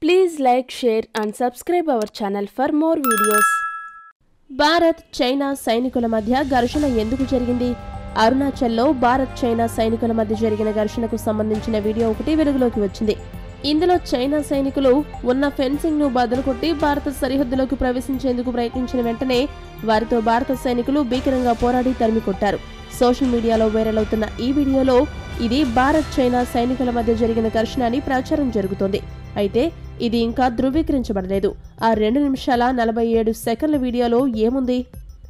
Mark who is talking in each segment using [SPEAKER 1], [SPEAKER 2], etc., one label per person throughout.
[SPEAKER 1] Please like, share and subscribe our channel for more videos. Bharat China సైనికుల మధ్య ఘర్షణ ఎందుకు జరిగింది అరుణాచల్లో భారత్ చైనా సైనికుల మధ్య జరిగిన ఘర్షణకు సంబంధించిన వీడియో ఒకటి వెలుగులోకి వచ్చింది ఇందులో చైనా సైనికులు ఉన్న ఫెన్సింగ్ ను బదులు కొట్టి భారత సరిహద్దులోకి ప్రవేశించేందుకు ప్రయత్నించిన వెంటనే వారితో భారత సైనికులు భీకరంగా పోరాడి తరిమి కొట్టారు సోషల్ మీడియాలో వైరల్ అవుతున్న ఈ వీడియోలో ఇది భారత్ చైనా సైనికుల మధ్య జరిగిన ఘర్షణ అని ప్రచారం జరుగుతోంది అయితే ఇది ఇంకా ధృవీకరించబడలేదు ఆ రెండు నిమిషాల నలభై ఏడు సెకండ్ల వీడియోలో ఏముంది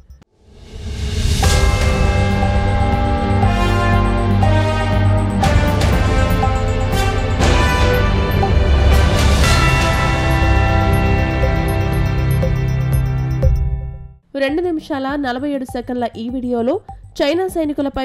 [SPEAKER 1] రెండు నిమిషాల నలభై ఏడు సెకండ్ల ఈ వీడియోలో చైనా సైనికులపై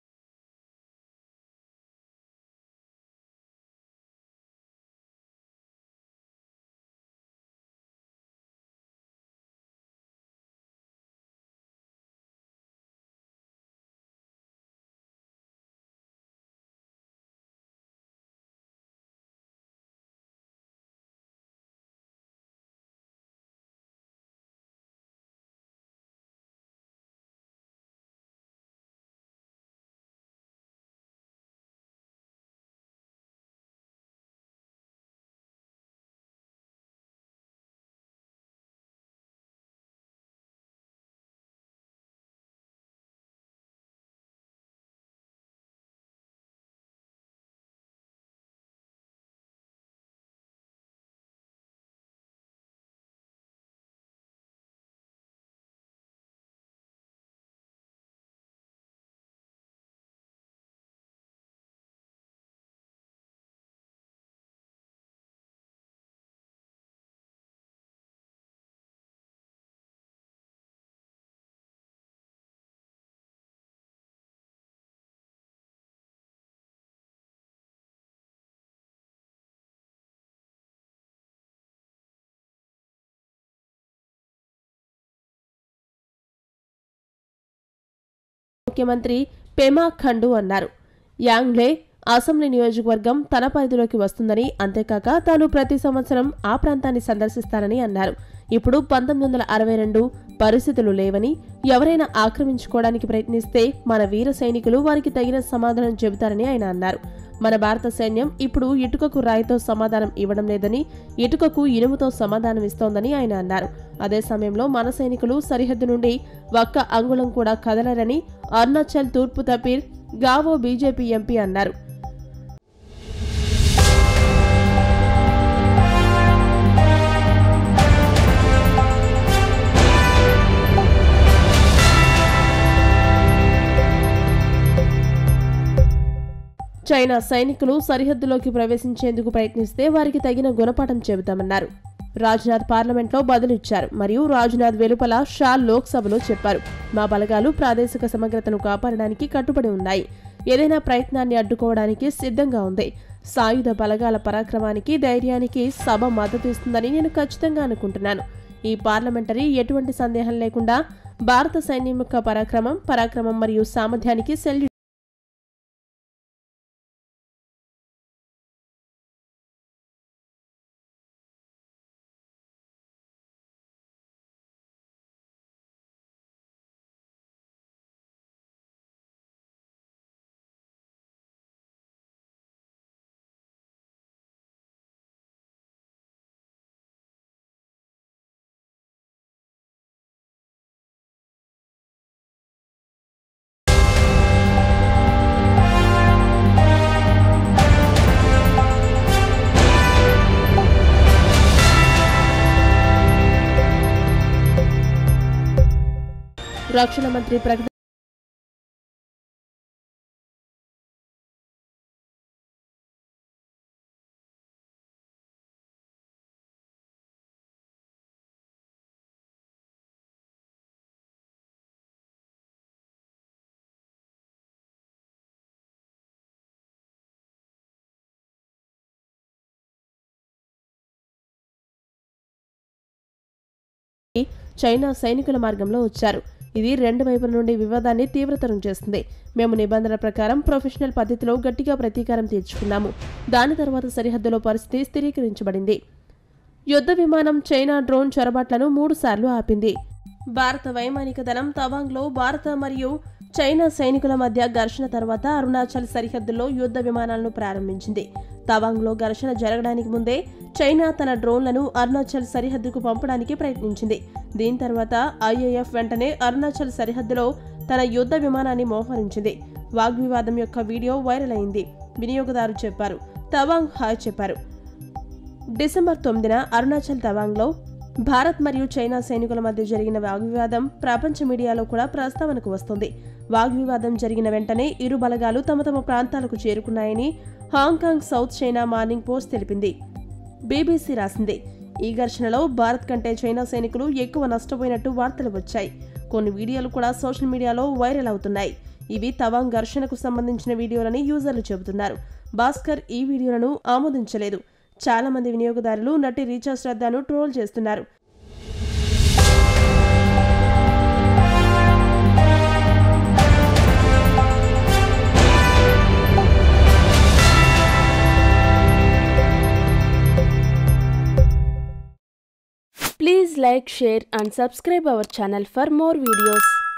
[SPEAKER 1] ముఖ్యమంత్రి పెమా ఖండు అన్నారు యాంగ్లే అసెంబ్లీ నియోజకవర్గం తన పరిధిలోకి వస్తుందని అంతేకాక తాను ప్రతి సంవత్సరం ఆ ప్రాంతాన్ని సందర్శిస్తానని అన్నారు ఇప్పుడు పంతొమ్మిది వందల అరవై రెండు పరిస్థితులు లేవని ఎవరైనా ఆక్రమించుకోవడానికి ప్రయత్నిస్తే మన వీర సైనికులు వారికి తగిన సమాధానం చెబుతారని ఆయన అన్నారు మన భారత సైన్యం ఇప్పుడు ఇటుకకు రాయితో సమాధానం ఇవ్వడం లేదని ఇటుకకు ఇనుముతో సమాధానం ఇస్తోందని ఆయన అన్నారు అదే సమయంలో మన సైనికులు సరిహద్దు నుండి ఒక్క అంగుళం కూడా కదలరని అరుణాచల్ తూర్పు తపీర్ గావో బీజేపీ ఎంపీ అన్నారు చైనా సైనికులు సరిహద్దులోకి ప్రవేశించేందుకు ప్రయత్నిస్తే వారికి తగిన గుణపాఠం చెబుతామన్నారు రాజ్నాథ్ పార్లమెంట్లో బదులిచ్చారు మరియు రాజ్నాథ్ వెలుపల షా లోక్సభలో చెప్పారు మా బలగాలు ప్రాదేశిక సమగ్రతను కాపాడడానికి కట్టుబడి ఉన్నాయి ఏదైనా ప్రయత్నాన్ని అడ్డుకోవడానికి సిద్ధంగా ఉంది సాయుధ బలగాల పరాక్రమానికి ధైర్యానికి సభ మద్దతు ఇస్తుందని నేను ఖచ్చితంగా అనుకుంటున్నాను ఈ పార్లమెంటరీ ఎటువంటి సందేహం లేకుండా భారత సైన్యం యొక్క పరాక్రమం పరాక్రమం మరియు సామర్థ్యానికి సెల్యూ రక్షణ మంత్రి ప్రకటన చైనా సైనికుల మార్గంలో వచ్చారు ఇది రెండు వైపుల నుండి వివాదాన్ని తీవ్రతరం చేస్తుంది మేము నిబంధనల ప్రకారం ప్రొఫెషనల్ పద్ధతిలో గట్టిగా ప్రతీకారం తీర్చుకున్నాము దాని తర్వాత సరిహద్దులో పరిస్థితి స్థిరీకరించబడింది యుద్ధ విమానం చైనా డ్రోన్ చొరబాట్లను మూడుసార్లు ఆపింది భారత వైమానిక దళం తవాంగ్లో భారత మరియు చైనా సైనికుల మధ్య ఘర్షణ తర్వాత అరుణాచల్ సరిహద్దులో యుద్ధ విమానాలను ప్రారంభించింది తవాంగ్లో ఘర్షణ జరగడానికి ముందే చైనా తన డ్రోన్లను అరుణాచల్ సరిహద్దుకు పంపడానికి ప్రయత్నించింది దీని తర్వాత ఐఏఎఫ్ వెంటనే అరుణాచల్ సరిహద్దులో తన యుద్ధ విమానాన్ని మోహరించింది వాగ్వివాదం యొక్క వీడియో వైరల్ అయింది వినియోగదారు చెప్పారు తవాంగ్ హాయ్ చెప్పారు డిసెంబర్ తొమ్మిదిన అరుణాచల్ తవాంగ్లో భారత్ మరియు చైనా సైనికుల మధ్య జరిగిన వాగ్వివాదం ప్రపంచ మీడియాలో కూడా ప్రస్తావనకు వస్తుంది వాగ్వివాదం జరిగిన వెంటనే ఇరు బలగాలు తమ తమ ప్రాంతాలకు చేరుకున్నాయని Hong Kong South China Morning Post తెలిపింది బీబీసీ రాసింది ఈ ఘర్షణలో భారత్ కంటే చైనా సైనికులు ఎక్కువ నష్టపోయినట్టు వార్తలు వచ్చాయి కొన్ని వీడియోలు కూడా సోషల్ మీడియాలో వైరల్ అవుతున్నాయి ఇవి తవాంగ్ ఘర్షణకు సంబంధించిన వీడియోలని యూజర్లు చెబుతున్నారు భాస్కర్ ఈ వీడియోలను ఆమోదించలేదు చాలా మంది వినియోగదారులు నటి రీచా శ్రద్ధను ట్రోల్ చేస్తున్నారు Please like, share and subscribe our channel for more videos.